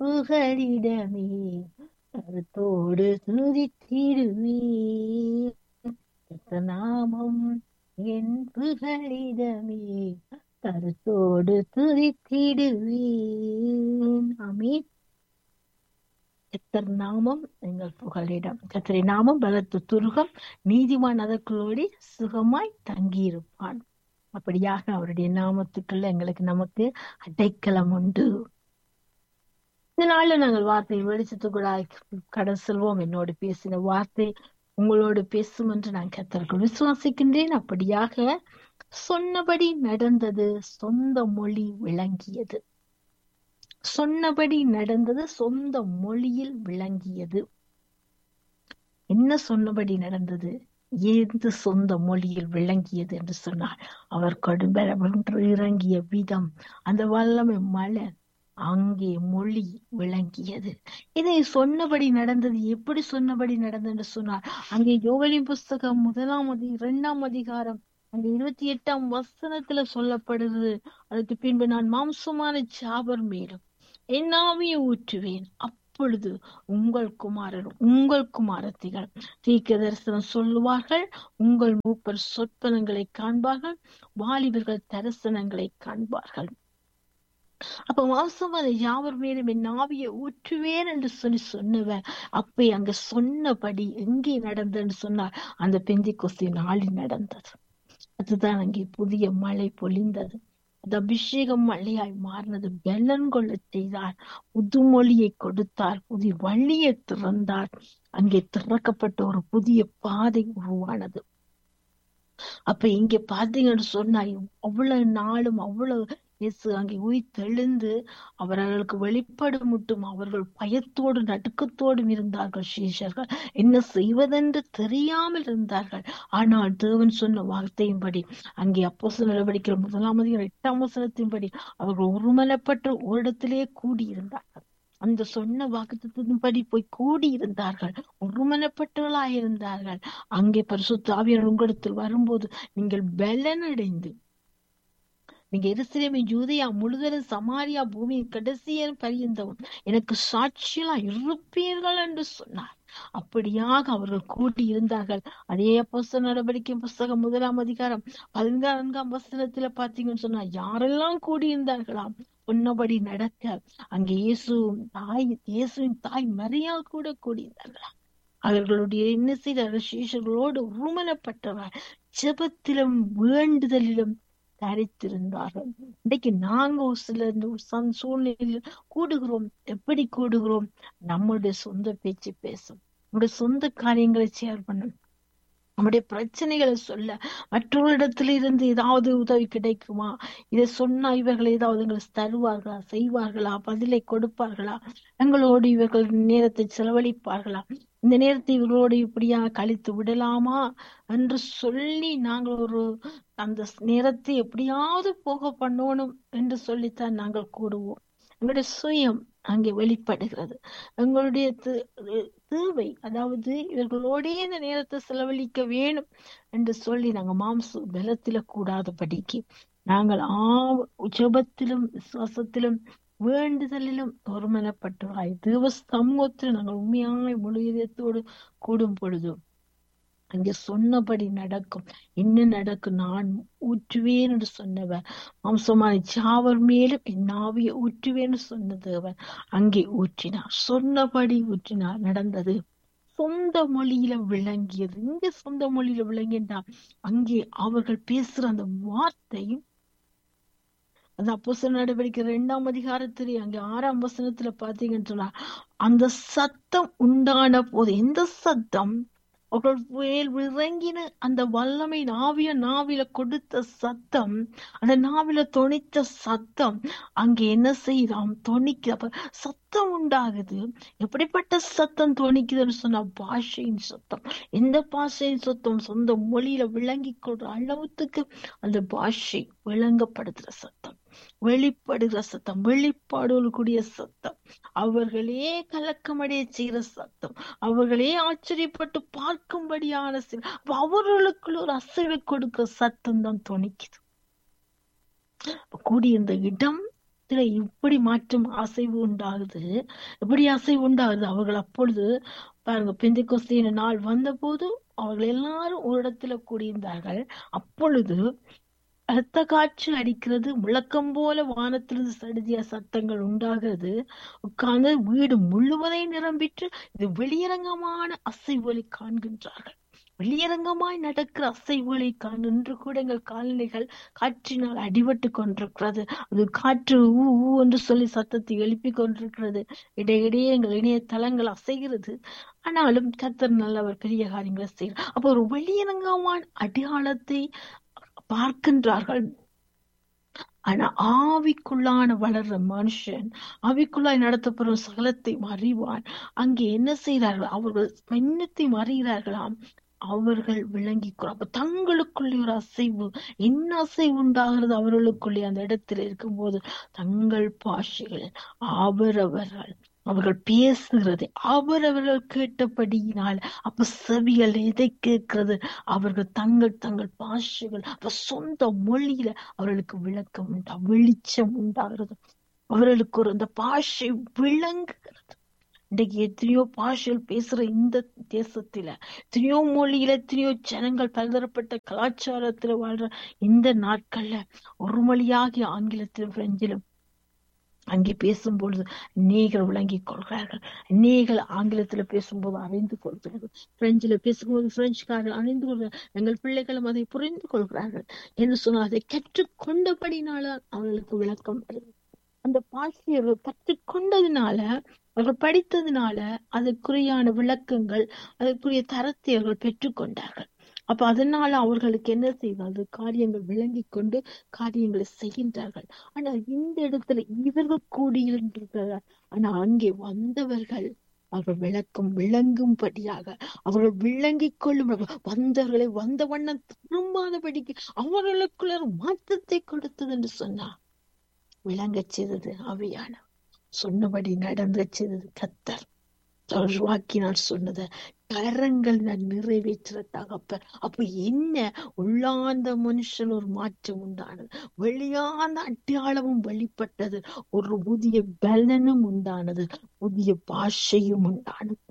புகலிடமே கருத்தோடு துதித்திடுவே நாமம் என் புகலிடமே கருத்தோடு துதித்திடுவேன் ஆமீன் கத்தர் நாமம் எங்கள் புகலிடம் கத்தரி நாமம் பலத்து துருகம் நீதிமான் அதற்குள்ளோடி சுகமாய் தங்கியிருப்பான் அப்படியாக அவருடைய நாமத்துக்குள்ள எங்களுக்கு நமக்கு அடைக்கலம் உண்டு இந்த நாள்ல நாங்கள் வார்த்தையை வெளிச்சத்துக்குள்ளாய் கடன் செல்வோம் என்னோடு பேசின வார்த்தை உங்களோடு பேசும் என்று நான் கத்தர்கள் விசுவாசிக்கின்றேன் அப்படியாக சொன்னபடி நடந்தது சொந்த மொழி விளங்கியது சொன்னபடி நடந்தது சொந்த மொழியில் விளங்கியது என்ன சொன்னபடி நடந்தது ஏந்து சொந்த மொழியில் விளங்கியது என்று சொன்னார் அவர் கடும்பென்று இறங்கிய விதம் அந்த வல்லமை மலர் அங்கே மொழி விளங்கியது இதை சொன்னபடி நடந்தது எப்படி சொன்னபடி நடந்தது என்று சொன்னார் அங்கே யோகலின் புஸ்தகம் முதலாம் அதி இரண்டாம் அதிகாரம் அந்த இருபத்தி எட்டாம் வசனத்துல சொல்லப்படுகிறது அதுக்கு பின்பு நான் மாம்சமான சாபர் மேலும் என்னாமையை ஊற்றுவேன் அப்பொழுது உங்கள் குமாரர் உங்கள் குமாரத்திகள் தீர்க்க தரிசனம் சொல்லுவார்கள் உங்கள் மூப்பர் சொற்பனங்களை காண்பார்கள் வாலிபர்கள் தரிசனங்களை காண்பார்கள் அப்ப மாம்சமான யாவர் மேலும் என் ஆவியை ஊற்றுவேன் என்று சொல்லி சொன்னவர் அப்ப அங்க சொன்னபடி எங்கே நடந்ததுன்னு சொன்னார் அந்த பெந்தி கொஸ்தி நாளில் நடந்தது அதுதான் அங்கே புதிய மழை பொழிந்தது அது அபிஷேகம் மழையாய் மாறினது வெள்ளன் கொள்ள செய்தார் புதுமொழியை கொடுத்தார் புதிய வழியை திறந்தார் அங்கே திறக்கப்பட்ட ஒரு புதிய பாதை உருவானது அப்ப இங்க பாத்தீங்கன்னு சொன்னா அவ்வளவு நாளும் அவ்வளவு இயேசு அங்கே உயிர் தெளிந்து அவர்களுக்கு வெளிப்பட மட்டும் அவர்கள் பயத்தோடு நடுக்கத்தோடும் இருந்தார்கள் சீஷர்கள் என்ன செய்வதென்று தெரியாமல் இருந்தார்கள் ஆனால் தேவன் சொன்ன வார்த்தையின்படி அங்கே அப்போ நடவடிக்கிற முதலாம் அதிகாரம் எட்டாம் வசனத்தின்படி அவர்கள் ஒருமனப்பட்டு ஓரிடத்திலே கூடியிருந்தார்கள் அந்த சொன்ன வாக்குத்தின்படி போய் கூடி இருந்தார்கள் ஒருமனப்பட்டவர்களாய் இருந்தார்கள் அங்கே பரிசுத்த ஆவியர் உங்களிடத்தில் வரும்போது நீங்கள் பலனடைந்து நீங்க எருசலேமின் யூதையா முழுதலும் சமாரியா பூமியின் கடைசியன் பரியந்தவும் எனக்கு சாட்சியலா இருப்பீர்கள் என்று சொன்னார் அப்படியாக அவர்கள் கூட்டி இருந்தார்கள் அதே அப்போச நடவடிக்கை புஸ்தகம் முதலாம் அதிகாரம் பதினான்காம் வசனத்துல பாத்தீங்கன்னு சொன்னா யாரெல்லாம் கூடியிருந்தார்களாம் சொன்னபடி நடக்க அங்கே இயேசு தாய் இயேசுவின் தாய் மரியா கூட கூடியிருந்தார்களாம் அவர்களுடைய என்ன செய்தார்கள் சீஷர்களோடு உருமனப்பட்டவர் ஜெபத்திலும் வேண்டுதலிலும் தரித்திருந்தார்கள் இன்றைக்கு நாங்க ஒரு சில சூழ்நிலையில் கூடுகிறோம் எப்படி கூடுகிறோம் நம்முடைய சொந்த பேச்சு பேசும் நம்முடைய சொந்த காரியங்களை ஷேர் பண்ணும் நம்முடைய பிரச்சனைகளை சொல்ல மற்றவரிடத்துல இருந்து ஏதாவது உதவி கிடைக்குமா இதை சொன்னா இவர்கள் ஏதாவது எங்களை தருவார்களா செய்வார்களா பதிலை கொடுப்பார்களா எங்களோடு இவர்கள் நேரத்தை செலவழிப்பார்களா இந்த நேரத்தை இவர்களோடு இப்படியா கழித்து விடலாமா என்று சொல்லி நாங்கள் ஒரு அந்த நேரத்தை எப்படியாவது போக பண்ணணும் என்று சொல்லித்தான் நாங்கள் கூடுவோம் எங்களுடைய சுயம் அங்கே வெளிப்படுகிறது எங்களுடைய தேவை அதாவது இவர்களோடே இந்த நேரத்தை செலவழிக்க வேணும் என்று சொல்லி நாங்க மாம்ச பலத்தில கூடாதபடிக்கு நாங்கள் ஆ ஜபத்திலும் விசுவாசத்திலும் வேண்டுதலிலும் ஒருமனப்பட்டவராய் தேவ சமூகத்தில் நாங்கள் உண்மையாய் முழு இதயத்தோடு கூடும் பொழுது அங்கே சொன்னபடி நடக்கும் என்ன நடக்கும் நான் ஊற்றுவேன் என்று சொன்னவர் மாம்சமான சாவர் மேலும் என் ஆவியை ஊற்றுவேன் சொன்ன தேவன் அங்கே ஊற்றினார் சொன்னபடி ஊற்றினார் நடந்தது சொந்த மொழியில விளங்கியது இங்க சொந்த மொழியில விளங்கினா அங்கே அவர்கள் பேசுற அந்த வார்த்தையும் அந்த அப்போச நடவடிக்கை ரெண்டாம் அதிகாரத்திலே அங்க ஆறாம் வசனத்துல பாத்தீங்கன்னு சொன்னா அந்த சத்தம் உண்டான போது எந்த சத்தம் அவர்கள் வேல் இறங்கின அந்த வல்லமை நாவிய நாவில கொடுத்த சத்தம் அந்த நாவில தொணித்த சத்தம் அங்க என்ன செய்யலாம் தொணிக்க அப்ப சத்தம் உண்டாகுது எப்படிப்பட்ட சத்தம் தொணிக்குதுன்னு சொன்னா பாஷையின் சத்தம் எந்த பாஷையின் சத்தம் சொந்த மொழியில விளங்கி கொள்ற அளவுக்கு அந்த பாஷை விளங்கப்படுத்துற சத்தம் வெளிப்படுகிற சத்தம் வெளிப்பாடுகளுக்குரிய சத்தம் அவர்களே கலக்கமடைய செய்கிற சத்தம் அவர்களே ஆச்சரியப்பட்டு பார்க்கும்படியான அவர்களுக்குள்ள ஒரு அசைவை கொடுக்க சத்தம் தான் துணிக்குது கூடியிருந்த இடம் உள்ளத்துல இப்படி மாற்றம் அசைவு உண்டாகுது இப்படி அசைவு உண்டாகுது அவர்கள் அப்பொழுது பாருங்க பெந்தைக்கோஸ்தின நாள் வந்தபோது அவர்கள் எல்லாரும் ஒரு இடத்துல கூடியிருந்தார்கள் அப்பொழுது இரத்த காற்று அடிக்கிறது முழக்கம் போல வானத்திலிருந்து சடுதிய சத்தங்கள் உண்டாகிறது உட்கார்ந்து வீடு முழுவதையும் நிரம்பிட்டு இது வெளியரங்கமான அசைவுகளை காண்கின்றார்கள் வெளியரங்கமாய் நடக்கிற அசைவுகளை நின்று கூட எங்கள் கால்நிலைகள் காற்றினால் அடிபட்டு கொண்டிருக்கிறது அது காற்று ஊ ஊ என்று சொல்லி சத்தத்தை எழுப்பி கொண்டிருக்கிறது இடையிடையே எங்கள் இணையதளங்கள் அசைகிறது ஆனாலும் கத்தர் நல்லவர் பெரிய காரியங்களை செய்கிறார் அப்போ ஒரு வெளியரங்கமான அடையாளத்தை பார்க்கின்றார்கள் ஆனா ஆவிக்குள்ளான வளர்ற மனுஷன் ஆவிக்குள்ளாய் நடத்தப்படும் சகலத்தை அறிவான் அங்கே என்ன செய்கிறார்கள் அவர்கள் என்னத்தை அறிகிறார்களாம் அவர்கள் விளங்கிக் அப்ப தங்களுக்குள்ளே ஒரு அசைவு என்ன அசைவு உண்டாகிறது அவர்களுக்குள்ளே அந்த இடத்துல இருக்கும்போது தங்கள் பாஷைகள் அவரவர்கள் அவர்கள் பேசுகிறது அவரவர்கள் கேட்டபடியினால் அப்ப செவிகள் எதை கேட்கிறது அவர்கள் தங்கள் தங்கள் பாஷைகள் அப்ப சொந்த மொழியில அவர்களுக்கு விளக்கம் உண்டா வெளிச்சம் உண்டாகிறது அவர்களுக்கு ஒரு அந்த பாஷை விளங்குகிறது இன்றைக்கு எத்தனையோ பாஷைகள் பேசுற இந்த தேசத்துல எத்தனையோ மொழியில எத்தனையோ ஜனங்கள் பலதரப்பட்ட கலாச்சாரத்துல வாழ்ற இந்த நாட்கள்ல ஒரு மொழியாகி ஆங்கிலத்திலும் பிரெஞ்சிலும் அங்கே பேசும்பொழுது அநேகர் விளங்கிக் கொள்கிறார்கள் அநேகர் ஆங்கிலத்துல பேசும்போது அறிந்து கொள்கிறார்கள் பிரெஞ்சில பேசும்போது பிரெஞ்சுக்காரர்கள் அறிந்து கொள்கிறார்கள் எங்கள் பிள்ளைகளும் அதை புரிந்து கொள்கிறார்கள் என்று சொன்னால் அதை கற்றுக்கொண்டபடினால அவர்களுக்கு விளக்கம் வருது அந்த பாஷையை கற்றுக்கொண்டதுனால அவர்கள் படித்ததுனால அதற்குரியான விளக்கங்கள் அதற்குரிய தரத்தை அவர்கள் பெற்றுக்கொண்டார்கள் அப்ப அதனால அவர்களுக்கு என்ன செய்வார்கள் காரியங்கள் விளங்கி கொண்டு காரியங்களை செய்கின்றார்கள் ஆனால் இந்த இடத்துல இவர்கள் கூடியிருக்கிறார்கள் ஆனா அங்கே வந்தவர்கள் அவர்கள் விளக்கம் விளங்கும்படியாக அவர்கள் விளங்கிக் கொள்ளும் வந்தவர்களை வந்த வண்ணம் திரும்பாதபடிக்கு அவர்களுக்குள்ள மாற்றத்தை கொடுத்தது என்று சொன்னார் விளங்கச் செய்தது அவையான சொன்னபடி நடந்த செய்தது கத்தர் வாக்கினால் சொன்னத கரங்கள் நான் நிறைவேற்ற தகப்பன் அப்ப என்ன உள்ளாந்த மனுஷன் ஒரு மாற்றம் உண்டானது வெளியாந்த அடையாளமும் வெளிப்பட்டது ஒரு புதிய பலனும் உண்டானது புதிய பாஷையும் உண்டானது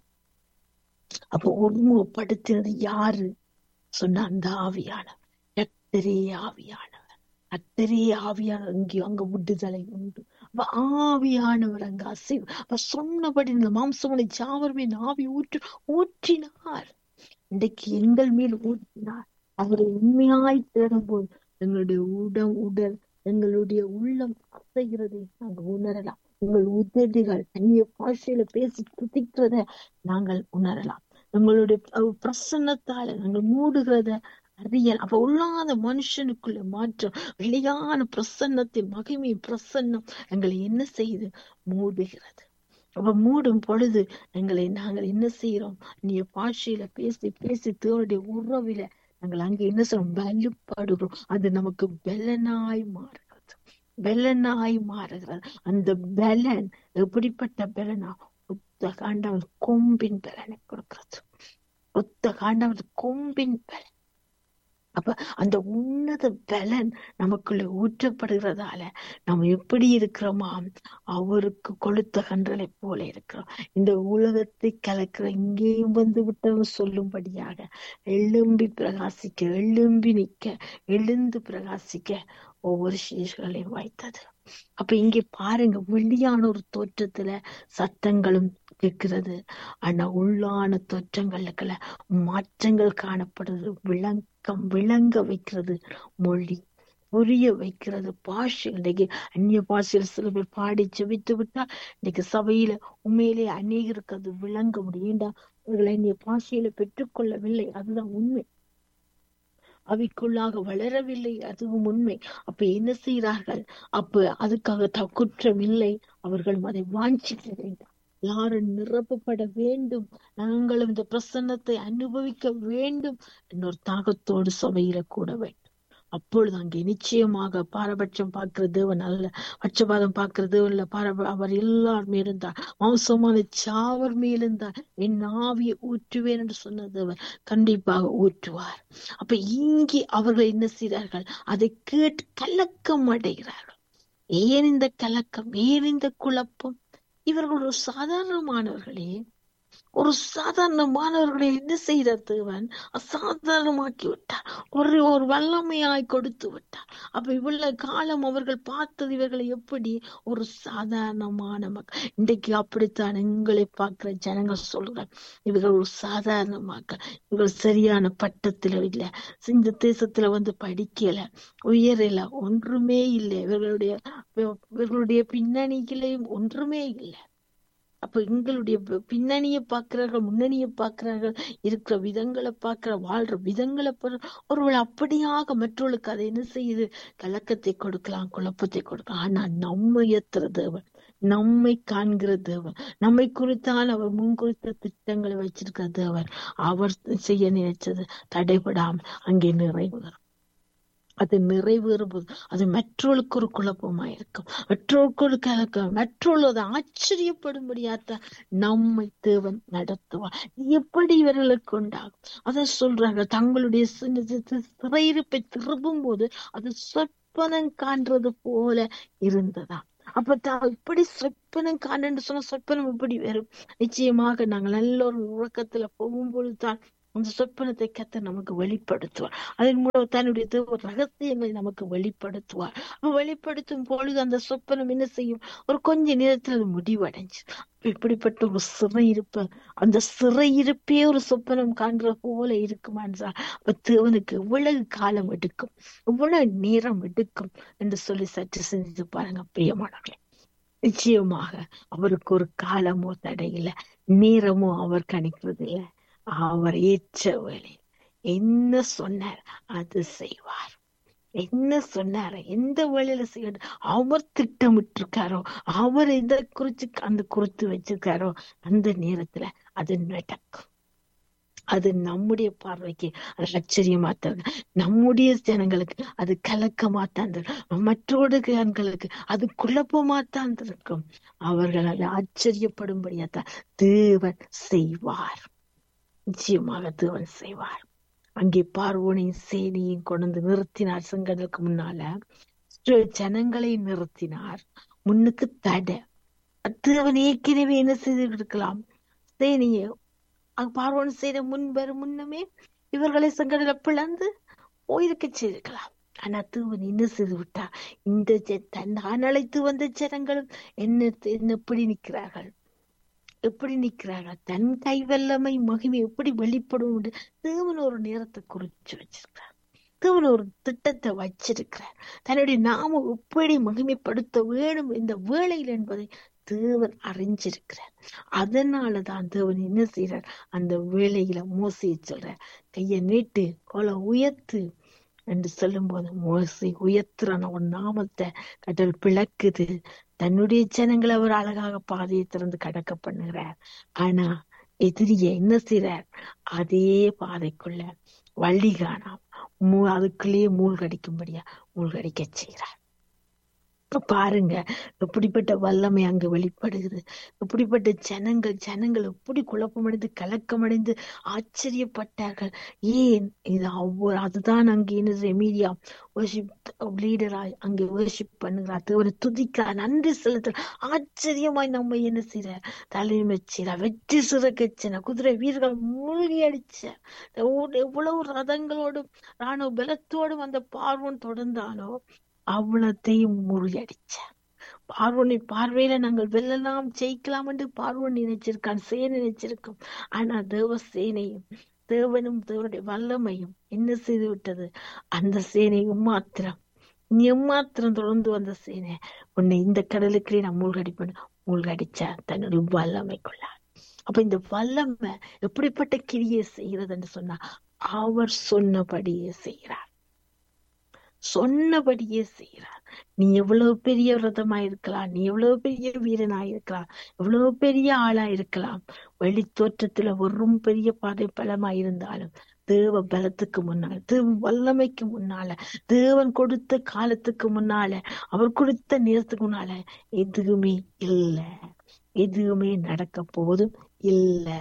அப்ப ஒருமுகப்படுத்தினது யாரு சொன்ன அந்த ஆவியானவர் எத்தரே ஆவியானவர் அத்தரே ஆவியானவர் அங்கேயும் அங்க விடுதலை உண்டு அப்ப ஆவியானவர் அங்க அசைவு அப்ப சொன்னபடி இந்த மாம்சமனை ஜாவர் மீன் ஆவி ஊற்று ஊற்றினார் இன்றைக்கு எங்கள் மேல் ஊற்றினார் அவரை உண்மையாய் தேடும்போது எங்களுடைய உடம் உடல் எங்களுடைய உள்ளம் அசைகிறதை நாங்கள் உணரலாம் உங்கள் உதடுகள் அந்நிய பாஷையில பேசி துதிக்கிறத நாங்கள் உணரலாம் எங்களுடைய பிரசன்னத்தால நாங்கள் மூடுகிறத அறியல் அப்ப உள்ளாத மனுஷனுக்குள்ள மாற்றம் வெளியான பிரசன்னத்தின் மகிமை பிரசன்னம் எங்களை என்ன செய்யுது மூடுகிறது அப்ப மூடும் பொழுது எங்களை நாங்கள் என்ன செய்யறோம் நீ பாஷையில பேசி பேசி தேவனுடைய உறவில நாங்கள் அங்க என்ன செய்றோம் வலுப்படுகிறோம் அது நமக்கு பெலனாய் மாறுகிறது பெலனாய் மாறுகிறது அந்த பெலன் எப்படிப்பட்ட பெலனா ஒத்த காண்டவர் கொம்பின் பலனை கொடுக்கிறது ஒத்த காண்டவர் கொம்பின் பலன் அப்ப அந்த உன்னத பலன் நமக்குள்ள ஊற்றப்படுகிறதால நம்ம எப்படி இருக்கிறோமா அவருக்கு கொளுத்த கன்றலை போல இருக்கிறோம் இந்த உலகத்தை கலக்கிற இங்கேயும் வந்து விட்டவன் சொல்லும்படியாக எழும்பி பிரகாசிக்க எழும்பி நிக்க எழுந்து பிரகாசிக்க ஒவ்வொரு சீர்களையும் வைத்தது அப்ப இங்கே பாருங்க வெளியான ஒரு தோற்றத்துல சத்தங்களும் கேட்கிறது ஆனா உள்ளான தோற்றங்களுக்குள்ள மாற்றங்கள் காணப்படுது விளக்கம் விளங்க வைக்கிறது மொழி புரிய வைக்கிறது பாஷை இன்னைக்கு அந்நிய பாஷையில் சில பேர் பாடி செவித்து விட்டா இன்னைக்கு சபையில உண்மையிலே அநேகருக்கு அது விளங்க முடியும்டா அவர்களை அந்நிய பாஷையில பெற்றுக்கொள்ளவில்லை அதுதான் உண்மை அவைக்குள்ளாக வளரவில்லை அதுவும் உண்மை அப்ப என்ன செய்கிறார்கள் அப்ப அதுக்காக குற்றம் இல்லை அவர்களும் அதை வாஞ்சிக்க வேண்டாம் யாரும் நிரப்பப்பட வேண்டும் நாங்களும் இந்த பிரசன்னத்தை அனுபவிக்க வேண்டும் என்னொரு தாகத்தோடு சபையில கூட வேண்டும் அப்பொழுது அங்கே நிச்சயமாக பாரபட்சம் பார்க்கிற தேவன் அல்ல பட்சபாதம் பார்க்கிற தேவன் இல்ல பாரப அவர் எல்லாருமே இருந்தார் மாம்சமான சாவர் மேலிருந்தார் என் ஆவியை ஊற்றுவேன் என்று சொன்ன தேவன் கண்டிப்பாக ஊற்றுவார் அப்ப இங்கே அவர்கள் என்ன செய்கிறார்கள் அதை கேட்டு கலக்கம் அடைகிறார்கள் ஏன் இந்த கலக்கம் ஏன் இந்த குழப்பம் இவர்கள் ஒரு சாதாரணமானவர்களே ஒரு சாதாரணமானவர்களை என்ன செய்த தேவன் அசாதாரணமாக்கி விட்டார் ஒரு ஒரு வல்லமையாய் கொடுத்து விட்டார் அப்ப இவ்வளவு காலம் அவர்கள் பார்த்தது இவர்களை எப்படி ஒரு சாதாரணமான மக்கள் இன்றைக்கு அப்படித்தான் எங்களை பார்க்கிற ஜனங்கள் சொல்றாங்க இவர்கள் ஒரு சாதாரண மக்கள் இவர்கள் சரியான பட்டத்துல இல்ல இந்த தேசத்துல வந்து படிக்கல உயரல ஒன்றுமே இல்லை இவர்களுடைய இவர்களுடைய பின்னணிகளையும் ஒன்றுமே இல்லை அப்ப எங்களுடைய பின்னணிய பாக்குறார்கள் முன்னணிய பாக்குறார்கள் இருக்கிற விதங்களை பார்க்கிற வாழ்ற விதங்களை ஒருவேளை அப்படியாக மற்றவர்களுக்கு அதை என்ன செய்யுது கலக்கத்தை கொடுக்கலாம் குழப்பத்தை கொடுக்கலாம் ஆனா நம்ம ஏத்துற தேவன் நம்மை காண்கிற தேவன் நம்மை குறித்தால் அவர் முன் குறித்த திட்டங்களை வச்சிருக்கிற தேவன் அவர் செய்ய நினைச்சது தடைபடாமல் அங்கே நிறைவுகிறார் அது நிறைவேறும்போது அது மற்றவர்களுக்கு ஒரு குழப்பமா இருக்கும் மற்றவர்களுக்கு ஒரு கலக்கம் மற்றவர்கள் அதை ஆச்சரியப்படும்படியாத்த நம்மை தேவன் நடத்துவார் எப்படி இவர்களுக்கு உண்டாகும் அதை சொல்றாங்க தங்களுடைய சிறையிருப்பை திரும்பும் போது அது சொற்பனம் காண்றது போல இருந்ததா அப்ப இப்படி சொற்பனம் காணன்னு சொன்ன சொற்பனம் எப்படி வரும் நிச்சயமாக நாங்கள் நல்ல ஒரு உறக்கத்துல போகும்பொழுதுதான் அந்த சொற்பனத்தை கத்த நமக்கு வெளிப்படுத்துவார் அதன் மூலம் தன்னுடைய ரகசியங்களை நமக்கு வெளிப்படுத்துவார் வெளிப்படுத்தும் பொழுது அந்த சொப்பனம் என்ன செய்யும் ஒரு கொஞ்ச நேரத்தில் அது முடிவடைஞ்சு இப்படிப்பட்ட ஒரு சிறையிருப்பு அந்த சிறையிருப்பே ஒரு சொப்பனம் காண்ற போல இருக்குமான்னு அப்ப தேவனுக்கு எவ்வளவு காலம் எடுக்கும் எவ்வளவு நேரம் எடுக்கும் என்று சொல்லி சற்று சிந்தித்து பாருங்க பிரியமானவர்களே நிச்சயமாக அவருக்கு ஒரு காலமோ தடையில நேரமோ அவர் கணிக்கிறது இல்லை அவர் ஏற்ற வேலை என்ன சொன்னார் அது செய்வார் என்ன சொன்னாரு எந்த வேலையில செய்யணும் அவர் திட்டமிட்டு இருக்காரோ அவர் எதை குறிச்சு அந்த குறித்து வச்சிருக்காரோ அந்த நேரத்துல அது நடக்கும் அது நம்முடைய பார்வைக்கு அது ஆச்சரியமா தருது நம்முடைய ஜனங்களுக்கு அது கலக்கமா தான் தரும் மற்றோடு கண்களுக்கு அது குழப்பமா தான் இருக்கும் அவர்கள் அதை ஆச்சரியப்படும்படியா தான் தேவன் செய்வார் நிச்சயமாக தேவன் செய்வார் அங்கே பார்வோனையும் சேனையும் கொண்டு நிறுத்தினார் செங்கடலுக்கு முன்னால ஜனங்களை நிறுத்தினார் முன்னுக்கு தடை தேவன் ஏற்கனவே என்ன செய்து இருக்கலாம் சேனையை பார்வோன் செய்த முன் வரும் முன்னமே இவர்களை செங்கடல பிளந்து போயிருக்க செய்திருக்கலாம் ஆனா தேவன் என்ன செய்து விட்டா இந்த நான் அழைத்து வந்த ஜனங்களும் என்ன என்ன எப்படி நிற்கிறார்கள் எப்படி நிக்கிறார்கள் தன் கை வல்லமை மகிமை எப்படி வெளிப்படும் தேவன் ஒரு நேரத்தை குறிச்சு வச்சிருக்கிறார் தேவன் ஒரு திட்டத்தை வச்சிருக்கிறார் தன்னுடைய நாம எப்படி மகிமைப்படுத்த வேணும் இந்த வேளையில் என்பதை தேவன் அறிஞ்சிருக்கிறார் அதனாலதான் தேவன் என்ன செய்யறார் அந்த வேளையில மோசையை சொல்ற கைய நீட்டு கொலை உயர்த்து என்று சொல்லும் போது மோசி உயர்த்துறான ஒரு நாமத்தை கடல் பிளக்குது தன்னுடைய ஜனங்களை அவர் அழகாக பாதையை திறந்து கடக்க பண்ணுகிறார் ஆனா எதிரிய என்ன செய்யறார் அதே பாதைக்குள்ள வள்ளி காணாம் மூ அதுக்குள்ளேயே மூழ்கடிக்கும்படியா மூழ்கடிக்க செய்கிறார் இப்ப பாருங்க எப்படிப்பட்ட வல்லமை அங்கு வெளிப்படுகிறது எப்படிப்பட்ட ஜனங்கள் ஜனங்கள் எப்படி குழப்பமடைந்து கலக்கமடைந்து ஆச்சரியப்பட்டார்கள் ஏன் இது ஒவ்வொரு அதுதான் அங்கே என்ன ரெமீடியா வர்ஷிப் லீடராய் அங்கே வர்ஷிப் பண்ணுகிறார் தேவனை துதிக்கிறார் நன்றி செலுத்துற ஆச்சரியமாய் நம்ம என்ன செய்யறார் தலைமை செய்யறார் வெற்றி சிறக்கச்சின குதிரை வீரர்கள் மூழ்கி அடிச்ச எவ்வளவு ரதங்களோடும் ராணுவ பலத்தோடும் அந்த பார்வன் தொடர்ந்தானோ அவ்வளத்தையும் முறியடிச்சார் பார்வனின் பார்வையில நாங்கள் வெல்லலாம் ஜெயிக்கலாம் என்று பார்வன் நினைச்சிருக்கான் சேனை நினைச்சிருக்கோம் ஆனா தேவ சேனையும் தேவனும் தேவனுடைய வல்லமையும் என்ன செய்து விட்டது அந்த சேனையும் மாத்திரம் நீ எம்மாத்திரம் தொடர்ந்து வந்த சேனை உன்னை இந்த கடலுக்கு நான் மூழ்கடிப்பேன் மூழ்கடிச்சா தன்னுடைய வல்லமைக்குள்ளார் அப்ப இந்த வல்லமை எப்படிப்பட்ட கிரியை செய்யறதுன்னு சொன்னா அவர் சொன்னபடியே செய்கிறார் சொன்னபடியே செய்யறார் நீ எவ்வளவு பெரிய விரதமா இருக்கலாம் நீ எவ்வளவு பெரிய வீரனா இருக்கலாம் எவ்வளவு பெரிய ஆளா இருக்கலாம் வெளி தோற்றத்துல வெறும் பெரிய பாதை பலமா இருந்தாலும் தேவ பலத்துக்கு முன்னால தேவ வல்லமைக்கு முன்னால தேவன் கொடுத்த காலத்துக்கு முன்னால அவர் கொடுத்த நேரத்துக்கு முன்னால எதுவுமே இல்லை எதுவுமே நடக்க போதும் இல்ல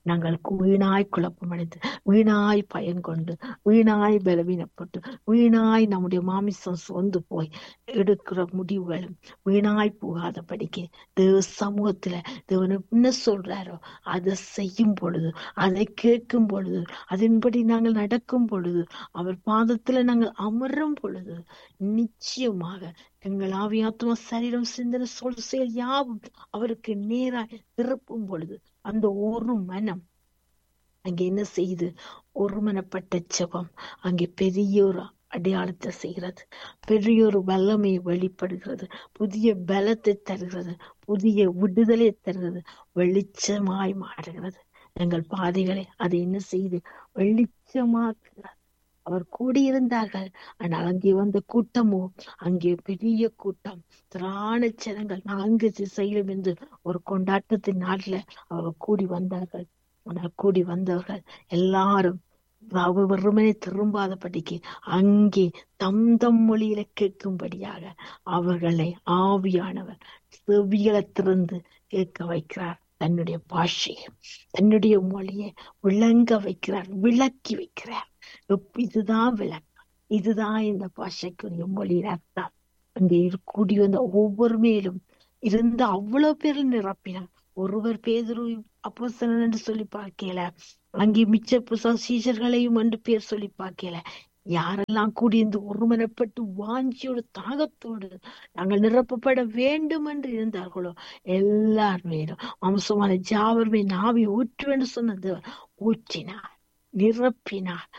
நாங்கள் வீணாய் குழப்பமடைந்து வீணாய் பயன் கொண்டு வீணாய் பலவீனப்பட்டு வீணாய் நம்முடைய மாமிசம் சொந்து போய் எடுக்கிற முடிவுகளும் வீணாய் போகாதபடிக்கு தேவ சமூகத்துல தேவன் என்ன சொல்றாரோ அதை செய்யும் பொழுது அதை கேட்கும் பொழுது அதன்படி நாங்கள் நடக்கும் பொழுது அவர் பாதத்துல நாங்கள் அமரும் பொழுது நிச்சயமாக எங்கள் ஆவியாத்மா சரீரம் சிந்தனை சொல் செயல் யாவும் அவருக்கு நேராய் திருப்பும் பொழுது அந்த ஒரு மனம் அங்கே என்ன செய்யுது ஒருமனப்பட்ட ஜெபம் அங்கே பெரிய ஒரு அடையாளத்தை செய்கிறது பெரிய ஒரு வல்லமை வெளிப்படுகிறது புதிய பலத்தை தருகிறது புதிய விடுதலை தருகிறது வெளிச்சமாய் மாறுகிறது எங்கள் பாதைகளை அது என்ன செய்து வெளிச்சமாக்குகிறது அவர் கூடியிருந்தார்கள் ஆனால் அங்கே வந்த கூட்டமோ அங்கே பெரிய கூட்டம் திராண ஜனங்கள் நான்கு திசையிலும் இருந்து ஒரு கொண்டாட்டத்தின் நாட்டில் அவர் கூடி வந்தார்கள் ஆனால் கூடி வந்தவர்கள் எல்லாரும் வெறுமனே திரும்பாதபடிக்கு அங்கே தம் தம் மொழியில கேட்கும்படியாக அவர்களை ஆவியானவர் செவிகளை திறந்து கேட்க வைக்கிறார் தன்னுடைய பாஷையை தன்னுடைய மொழியை விளங்க வைக்கிறார் விளக்கி வைக்கிறார் இதுதான் விளக்கம் இதுதான் இந்த பாஷைக்குரிய மொழியின் அர்த்தம் அங்கே கூடி வந்த ஒவ்வொரு மேலும் இருந்த அவ்வளவு பேர் நிரப்பினார் ஒருவர் பேதுரு அப்போ என்று சொல்லி பார்க்கல அங்கே மிச்ச சீஷர்களையும் என்று பேர் சொல்லி பார்க்கல யாரெல்லாம் கூடியிருந்து ஒருமனப்பட்டு வாஞ்சியோடு தாகத்தோடு நாங்கள் நிரப்பப்பட வேண்டும் என்று இருந்தார்களோ எல்லார் மேலும் அம்சமான ஜாவர் மேல் நாவி ஊற்றுவேன் சொன்னது ஊற்றினார் நிரப்பினார்